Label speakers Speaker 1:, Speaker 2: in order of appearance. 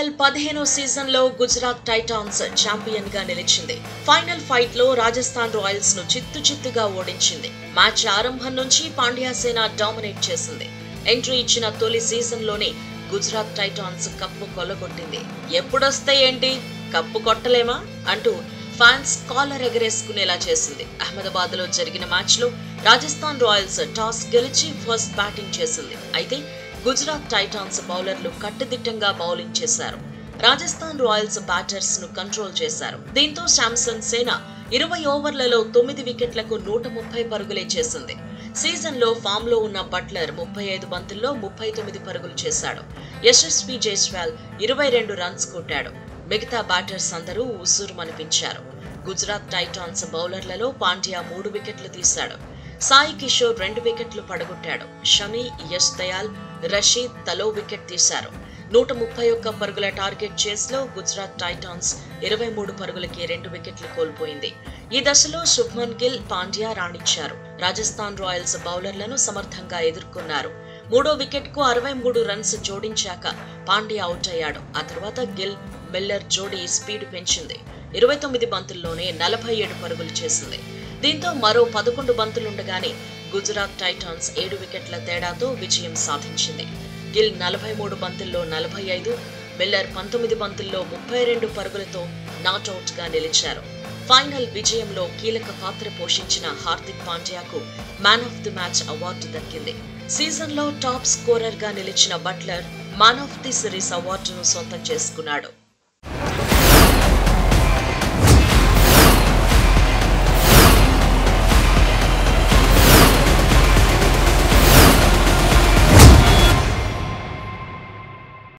Speaker 1: IPL పదిహేనో season లో Gujarat Titans champion గా నిలిచింది ఫైనల్ ఫైట్ లో రాజస్థాన్ రాయల్స్ ను చిత్తు చిత్తుగా ఓడించింది మ్యాచ్ ఆరంభం నుంచి పాండ్యా సేన డామినేట్ చేసింది ఎంట్రీ ఇచ్చిన తొలి సీజన్ లోనే గుజరాత్ టైటాన్స్ కప్పు కొల్లగొట్టింది ఎప్పుడొస్తే ఏంటి కప్పు కొట్టలేమా అంటూ ఫ్యాన్స్ కాలర్ ఎగరేసుకునేలా చేసింది అహ్మదాబాద్ లో జరిగిన మ్యాచ్ లో రాజస్థాన్ రాయల్స్ టాస్ గెలిచి ఫస్ట్ బ్యాటింగ్ చేసింది అయితే గుజరాత్ టైటాన్స్ బౌలర్లు కట్టుదిట్టంగా బౌలింగ్ చేశారు రాజస్థాన్ రాయల్స్ బ్యాటర్స్ ను కంట్రోల్ చేశారు దీంతో శాంసన్ సేన ఇరవై ఓవర్లలో తొమ్మిది వికెట్లకు నూట ముప్పై పరుగులే చేసింది సీజన్ లో ఫామ్ లో ఉన్న బట్లర్ ముప్పై ఐదు బంతుల్లో ముప్పై తొమ్మిది పరుగులు చేశాడు యశస్వి జైస్వాల్ ఇరవై రెండు రన్స్ కొట్టాడు మిగతా బ్యాటర్స్ అందరూ ఉసూరుమనిపించారు గుజరాత్ టైటాన్స్ బౌలర్లలో పాండ్యా మూడు వికెట్లు తీశాడు సాయి కిషోర్ రెండు వికెట్లు పడగొట్టాడు షమి యశ్ దయాల్ రషీద్ తలో వికెట్ తీశారు నూట ముప్పై ఒక్క పరుగుల టార్గెట్ చేస్లో గుజరాత్ టైటాన్స్ ఇరవై మూడు పరుగులకి రెండు వికెట్లు కోల్పోయింది ఈ దశలో శుభ్మన్ గిల్ పాండ్యా రాణించారు రాజస్థాన్ రాయల్స్ బౌలర్లను సమర్థంగా ఎదుర్కొన్నారు మూడో వికెట్ కు అరవై మూడు రన్స్ జోడించాక పాండ్యా అవుట్ అయ్యాడు ఆ తర్వాత గిల్ మిల్లర్ జోడీ స్పీడ్ పెంచింది ఇరవై తొమ్మిది బంతుల్లోనే నలభై ఏడు పరుగులు చేసింది దీంతో మరో పదకొండు బంతులుండగానే గుజరాత్ టైటాన్స్ ఏడు వికెట్ల తేడాతో విజయం సాధించింది గిల్ నలభై మూడు బంతుల్లో నలభై ఐదు మిల్లర్ పంతొమ్మిది బంతుల్లో ముప్పై రెండు పరుగులతో నాట్అవుట్ గా నిలిచారు ఫైనల్ విజయంలో కీలక పాత్ర పోషించిన హార్దిక్ పాండ్యాకు man of the match award దక్కింది సీజన్లో టాప్ స్కోరర్ గా నిలిచిన Buttler man of the series అవార్డును సొంతం చేసుకున్నాడు